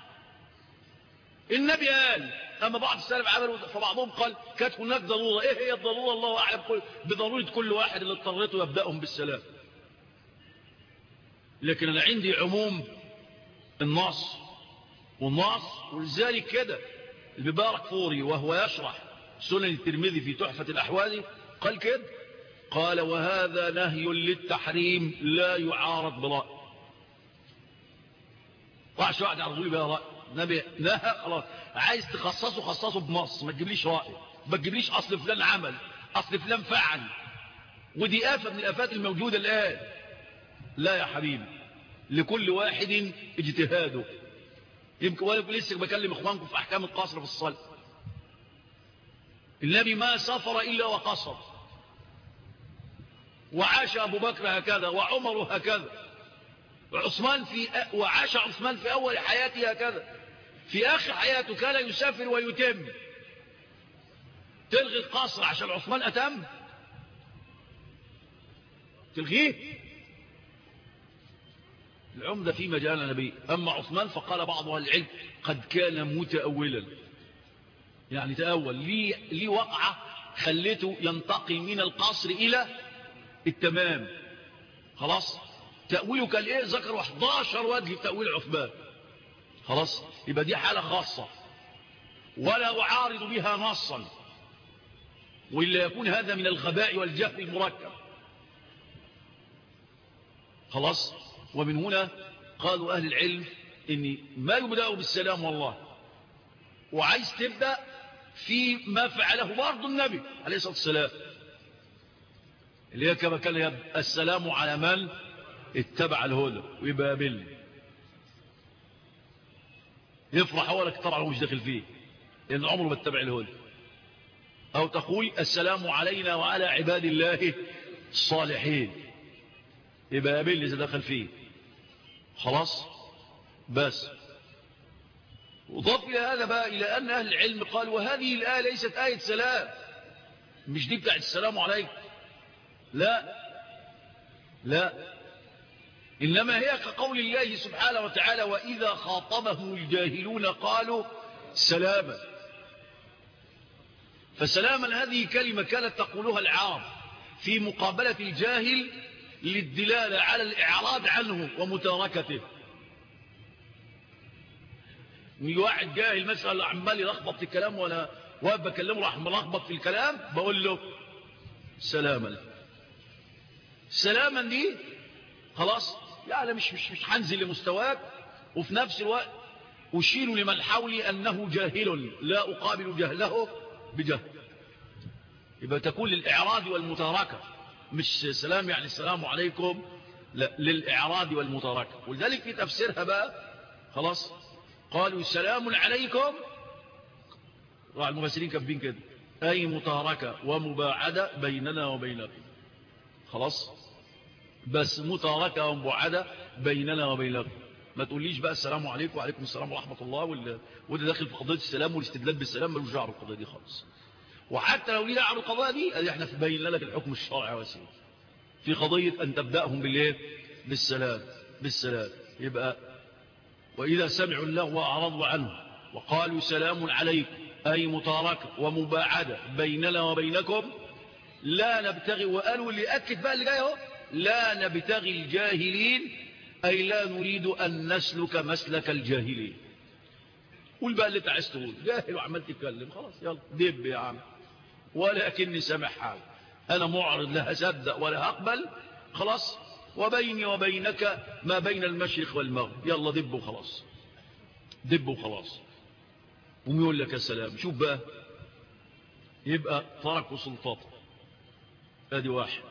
النبي قال اما بعض السلف عملوا فبعضهم قال كانت هناك ضروره ايه هي الضروره الله اعلم بضروره كل واحد اللي اضطريته يبداهم بالسلام لكن انا عندي عموم النص والنص ولذلك كده المبارك فوري وهو يشرح سنن الترمذي في تحفة الأحوال قال كده قال وهذا نهي للتحريم لا يعارض برأي وعش واحد يعرضوا لي بها رأي نبي نهى خلاص عايز تخصصه خصصه بنص ما تجيبليش رأي ما تجيبليش أصل فلان عمل أصل فلان فعل ودي آفة من الآفات الموجودة الآن لا يا حبيبي لكل واحد اجتهاده يمكن ولكن لسه بكلم اخوانكم في احكام القصر في الصلاة النبي ما سافر الا وقصر وعاش ابو بكر هكذا وعمر هكذا وعثمان في وعاش عثمان في اول حياته هكذا في اخر حياته كان يسافر ويتم تلغي القصر عشان عثمان اتم تلغيه العمدة في مجال النبي أما عثمان فقال بعض أهل العلم قد كان متأولا يعني تأول لي, لي وقعة خليته ينتقل من القصر إلى التمام خلاص تأويله كان إيه ذكروا 11 وجه تأويل عثمان خلاص يبقى دي حالة خاصة ولا أعارض بها نصا وإلا يكون هذا من الغباء والجهل المركب خلاص ومن هنا قالوا أهل العلم إن ما يبدأ بالسلام والله وعايز تبدأ في ما فعله برضو النبي عليه الصلاة والسلام اللي هي كما كان يبقى السلام على من اتبع الهدى ويبقى بل يفرح أولك طبعا هو مش داخل فيه لأن عمره ما اتبع الهدى أو تقول السلام علينا وعلى عباد الله الصالحين يبقى قابل إذا دخل فيه خلاص بس وضاف إلى هذا بقى إلى أن أهل العلم قال وهذه الآية ليست آية سلام مش دي بتاعت السلام عليكم لا لا إنما هي كقول الله سبحانه وتعالى وإذا خاطبهم الجاهلون قالوا سلاما فسلاما هذه كلمة كانت تقولها العرب في مقابلة الجاهل للدلالة على الإعراض عنه ومتاركته من واحد جاهل مثلا عمال يلخبط في الكلام وانا واقف بكلمه راح ملخبط في الكلام بقول له سلاما سلاما دي خلاص يعني مش مش مش هنزل لمستواك وفي نفس الوقت أشير لمن حولي أنه جاهل لا أقابل جهله بجهل يبقى تكون للإعراض والمتاركة مش سلام يعني السلام عليكم لا للإعراض والمتاركة ولذلك في تفسيرها بقى خلاص قالوا سلام عليكم راح المفسرين كاتبين كده أي متاركة ومباعدة بيننا وبينكم خلاص بس متاركة ومباعدة بيننا وبينكم ما تقوليش بقى السلام عليكم وعليكم السلام ورحمة الله وده داخل في قضية السلام والاستدلال بالسلام ملوش دعوه بالقضية دي خالص وحتى لو لينا عن القضايا دي ادي احنا بين لك الحكم الشرعي وسيله في قضية أن تبدأهم بالإيه بالسلام بالسلام يبقى وإذا سمعوا الله وأعرضوا عنه وقالوا سلام عليكم أي متاركة ومباعدة بيننا وبينكم لا نبتغي وقالوا اللي أكد بقى اللي جاي اهو لا نبتغي الجاهلين أي لا نريد أن نسلك مسلك الجاهلين قول بقى اللي انت عايز تقول جاهل وعمال تتكلم خلاص يلا دب يا عم ولكني سامع حال أنا معرض لا هصدق ولا هقبل خلاص وبيني وبينك ما بين المشرق والمغرب يلا دب وخلاص دب وخلاص وم يقول لك السلام شوف بقى يبقى تركوا سلطاته ادي واحد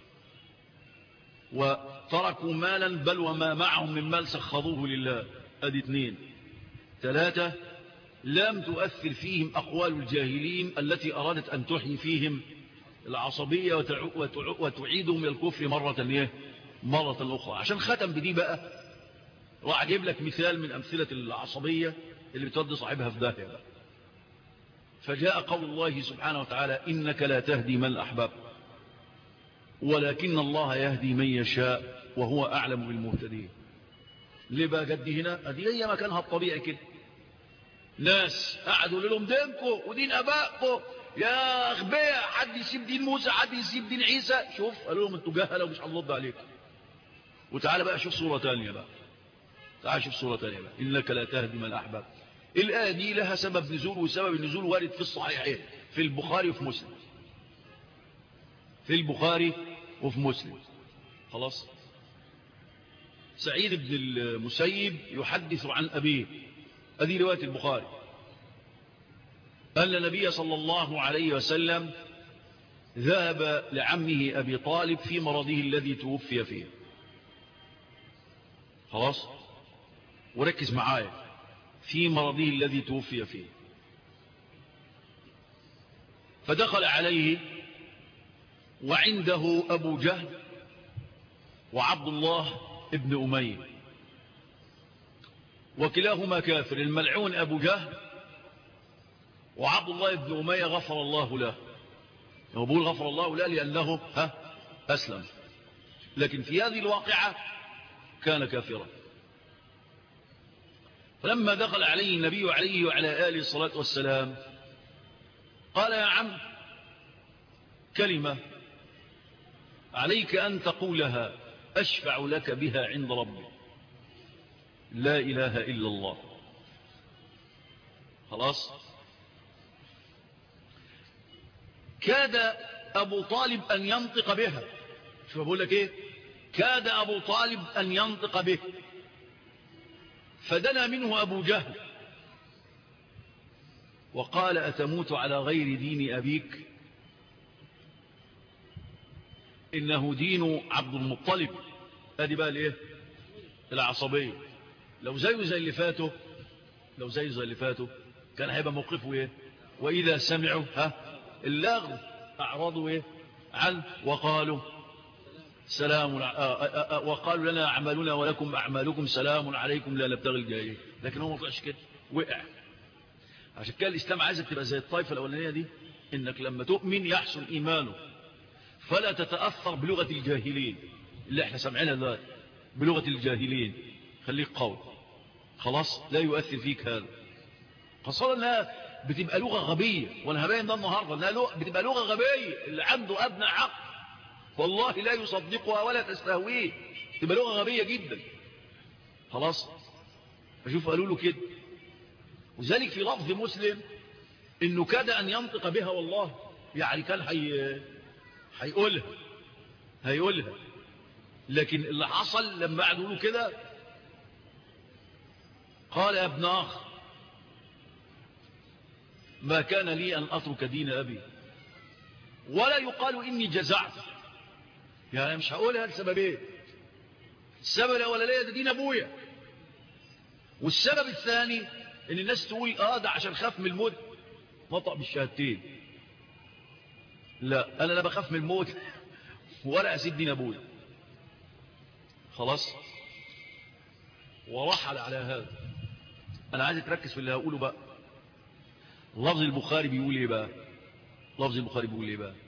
وتركوا مالا بل وما معهم من مال سخضوه لله ادي اثنين ثلاثة لم تؤثر فيهم أقوال الجاهلين التي أرادت أن تحيي فيهم العصبية وتعيدهم إلى الكفر مرة إيه؟ مرة أخرى عشان ختم بدي بقى راح أجيب لك مثال من أمثلة العصبية اللي بتودي صاحبها في داهية بقى فجاء قول الله سبحانه وتعالى إنك لا تهدي من أحباب ولكن الله يهدي من يشاء وهو أعلم بالمهتدين ليه بقى جدي هنا هذه هي مكانها الطبيعي كده ناس قعدوا لهم دينكم ودين أبائكم يا أغبياء حد يسيب دين موسى حد يسيب دين عيسى شوف قالوا لهم انتوا جهلة ومش هنرد عليكم وتعالى بقى شوف صورة تانية بقى تعال شوف صورة تانية بقى إنك لا تهدي من أحباب الآية دي لها سبب نزول وسبب النزول وارد في الصحيحين في البخاري وفي مسلم في البخاري وفي مسلم خلاص سعيد بن المسيب يحدث عن أبيه هذه رواية البخاري أن النبي صلى الله عليه وسلم ذهب لعمه أبي طالب في مرضه الذي توفي فيه خلاص وركز معايا في مرضه الذي توفي فيه فدخل عليه وعنده أبو جهل وعبد الله ابن أمية وكلاهما كافر الملعون أبو جهل وعبد الله ابن أمية غفر الله له هو بيقول غفر الله له لأنه ها أسلم لكن في هذه الواقعة كان كافرا فلما دخل عليه النبي عليه وعلى آله الصلاة والسلام قال يا عم كلمة عليك أن تقولها أشفع لك بها عند ربي لا إله إلا الله خلاص كاد أبو طالب أن ينطق بها شو بقول لك إيه كاد أبو طالب أن ينطق به فدنا منه أبو جهل وقال أتموت على غير دين أبيك إنه دين عبد المطلب هذه بقى الايه العصبية لو زيه زي اللي فاته لو زيه زي اللي فاته كان هيبقى موقفه ايه وإذا سمعوا ها اللغو أعرضوا ايه عنه وقالوا سلام وقالوا لنا أعمالنا ولكم أعمالكم سلام عليكم لا نبتغي الجاهلين لكن هو ما طلعش كده وقع عشان كده الإسلام عايزك تبقى زي الطائفة الأولانية دي إنك لما تؤمن يحسن إيمانه فلا تتأثر بلغة الجاهلين اللي احنا سمعنا دلوقتي بلغة الجاهلين خليك قول خلاص لا يؤثر فيك هذا خاصة انها بتبقى لغة غبية وانا هبين ده النهاردة انها لغة بتبقى لغة غبية اللي عنده ابنى عقل والله لا يصدقها ولا تستهويه تبقى لغة غبية جدا خلاص اشوف قالوا له كده وذلك في لفظ مسلم انه كاد ان ينطق بها والله يعني كان حي... هيقولها هيقولها لكن اللي حصل لما قعدوا له كده قال يا ابن اخ ما كان لي ان اترك دين ابي ولا يقال اني جزعت يعني مش هقولها لسببين السبب الاولانيه ده دين ابويا والسبب الثاني ان الناس تقول اه ده عشان خاف من الموت نطق بالشهادتين لا انا لا بخاف من الموت ولا اسيب دين ابويا خلاص ورحل على هذا انا عايز تركز في اللي هقوله بقى لفظ البخاري بيقول ايه بقى لفظ البخاري بيقول ايه بقى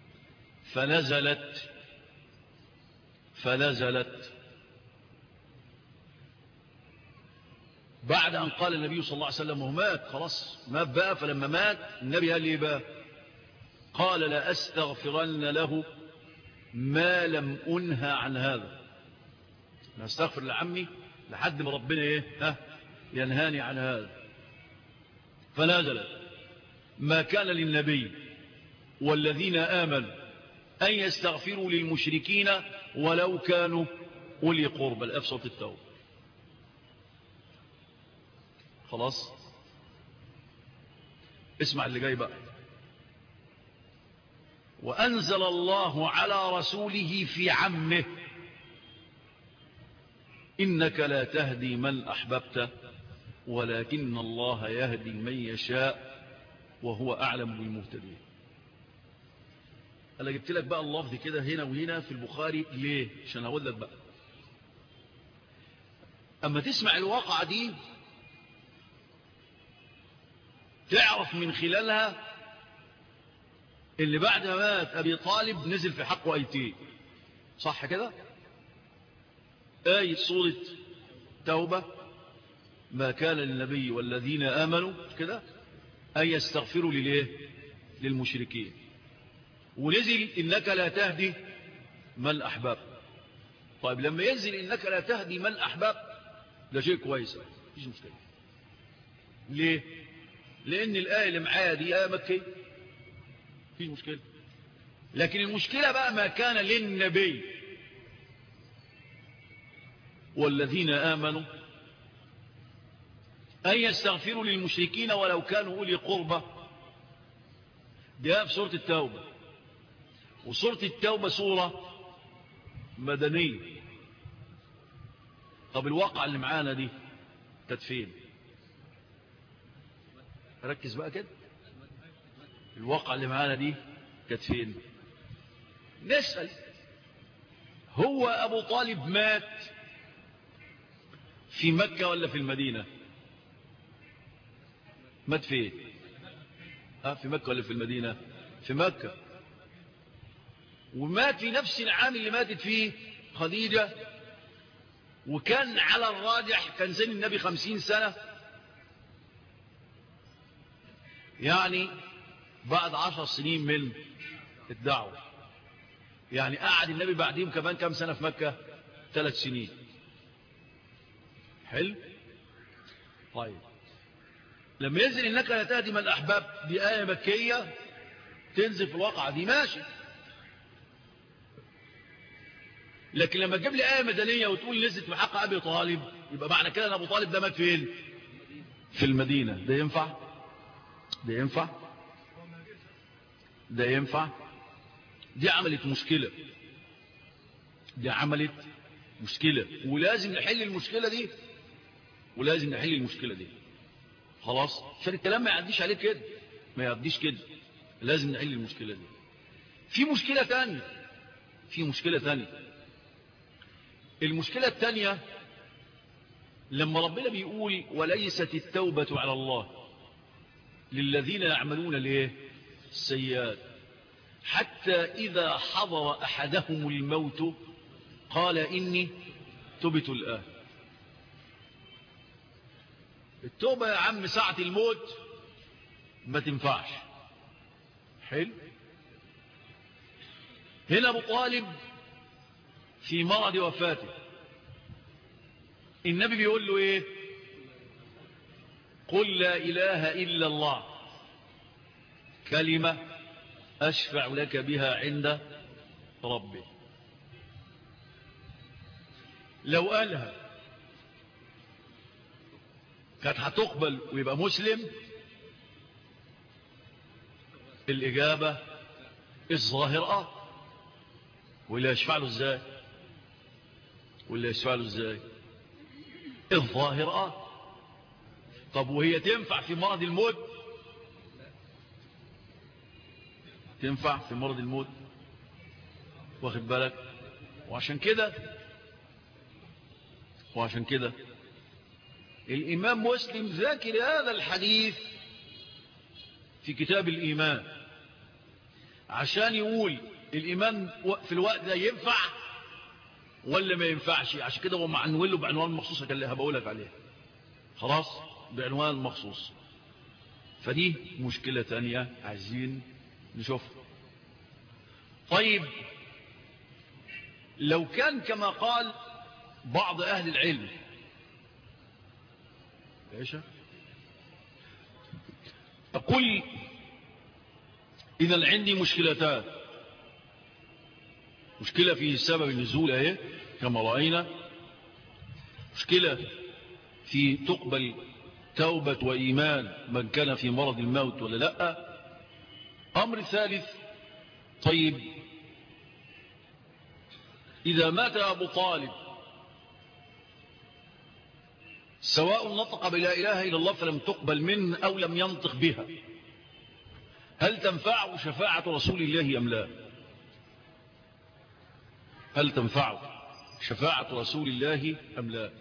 فنزلت فنزلت بعد أن قال النبي صلى الله عليه وسلم ومات خلاص مات بقى فلما مات النبي قال لي بقى قال لا أستغفرن له ما لم أنهى عن هذا أنا أستغفر لعمي لحد ما ربنا إيه ها ينهاني عن هذا فنزل ما كان للنبي والذين آمنوا أن يستغفروا للمشركين ولو كانوا أولي قرب الأفسط التوبة خلاص اسمع اللي جاي بقى وأنزل الله على رسوله في عمه إنك لا تهدي من أحببت ولكن الله يهدي من يشاء وهو أعلم بالمهتدين أنا جبت لك بقى اللفظ كده هنا وهنا في البخاري ليه عشان أقول لك بقى أما تسمع الواقعة دي تعرف من خلالها اللي بعد ما مات أبي طالب نزل في حقه أيتين صح كده آية سورة توبة ما كان للنبي والذين آمنوا كده أن يستغفروا لليه للمشركين ونزل إنك لا تهدي من أحباب طيب لما ينزل إنك لا تهدي من أحباب ده شيء كويس مفيش مشكلة ليه لأن الآية اللي معايا دي آية مكية مفيش مشكلة لكن المشكلة بقى ما كان للنبي والذين آمنوا أن يستغفروا للمشركين ولو كانوا أولي قربة جاء في سورة التوبة وسورة التوبة سورة مدنية طب الواقع اللي معانا دي كانت فين ركز بقى كده الواقع اللي معانا دي كانت فين نسأل هو أبو طالب مات في مكة ولا في المدينة مات فين ها في مكة ولا في المدينة في مكة ومات في نفس العام اللي ماتت فيه خديجة وكان على الراجح كان سن النبي خمسين سنة يعني بعد عشر سنين من الدعوة يعني قعد النبي بعدهم كمان كم سنة في مكة ثلاث سنين حلو طيب لما ينزل انك لا تهدي من الاحباب دي آية مكية تنزل في الواقع دي ماشي لكن لما تجيب لي آية مدنية وتقول نزلت في حق أبي طالب يبقى معنى كده أن أبو طالب ده مات فين في المدينة ده ينفع ده ينفع ده ينفع دي عملت مشكلة دي عملت مشكلة ولازم نحل المشكلة دي ولازم نحل المشكلة دي خلاص عشان الكلام ما يعديش عليه كده ما يعديش كده لازم نحل المشكلة دي في مشكلة تانية في مشكلة تانية المشكلة التانية لما ربنا بيقول وليست التوبة على الله للذين يعملون ليه السيئات حتى إذا حضر أحدهم الموت قال إني تبت الآن التوبة يا عم ساعة الموت ما تنفعش حلو هنا أبو طالب في مرض وفاته النبي بيقول له ايه قل لا اله الا الله كلمة اشفع لك بها عند ربي لو قالها كانت هتقبل ويبقى مسلم الإجابة الظاهر اه واللي يشفع له ازاي واللي يشفع له ازاي الظاهر اه طب وهي تنفع في مرض الموت تنفع في مرض الموت واخد بالك وعشان كده وعشان كده الإمام مسلم ذاكر هذا الحديث في كتاب الإيمان عشان يقول الإيمان في الوقت ده ينفع ولا ما ينفعش عشان كده هو معنوله بعنوان مخصوص كان اللي هبقولك عليه خلاص بعنوان مخصوص فدي مشكلة تانية عايزين نشوفها طيب لو كان كما قال بعض أهل العلم ايش أقول إذا عندي مشكلتان مشكلة في سبب النزول اهي كما رأينا مشكلة في تقبل توبة وإيمان من كان في مرض الموت ولا لا أمر ثالث طيب إذا مات أبو طالب سواء نطق بلا إله إلا الله فلم تقبل منه أو لم ينطق بها هل تنفعه شفاعة رسول الله أم لا هل تنفعه شفاعة رسول الله أم لا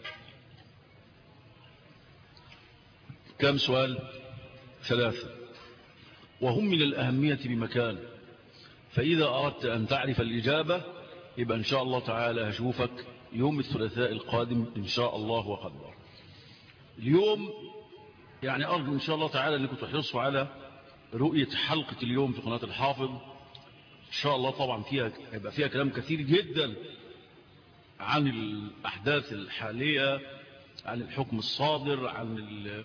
كم سؤال ثلاثة وهم من الأهمية بمكان فإذا أردت أن تعرف الإجابة يبقى إن شاء الله تعالى هشوفك يوم الثلاثاء القادم إن شاء الله وقدر اليوم يعني أرجو إن شاء الله تعالى أنكم تحرصوا على رؤية حلقة اليوم في قناة الحافظ إن شاء الله طبعا فيها يبقى فيها كلام كثير جدا عن الأحداث الحالية عن الحكم الصادر عن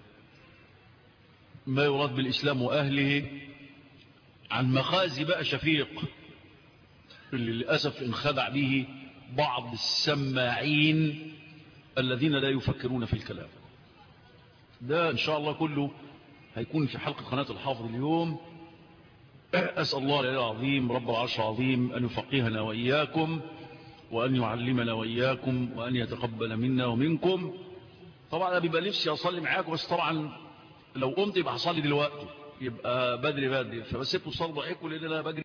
ما يراد بالإسلام وأهله عن مخازي بقى شفيق اللي للأسف انخدع به بعض السماعين الذين لا يفكرون في الكلام ده إن شاء الله كله هيكون في حلقة قناة الحافظ اليوم أسأل الله العلي العظيم رب العرش العظيم أن يفقهنا وإياكم وأن يعلمنا وإياكم وأن يتقبل منا ومنكم طبعا أنا بيبقى نفسي أصلي معاكم بس طبعا لو قمت يبقى هصلي دلوقتي يبقى بدري بدري فبس سيبتوا صلوا ضحكوا لأن أنا بجري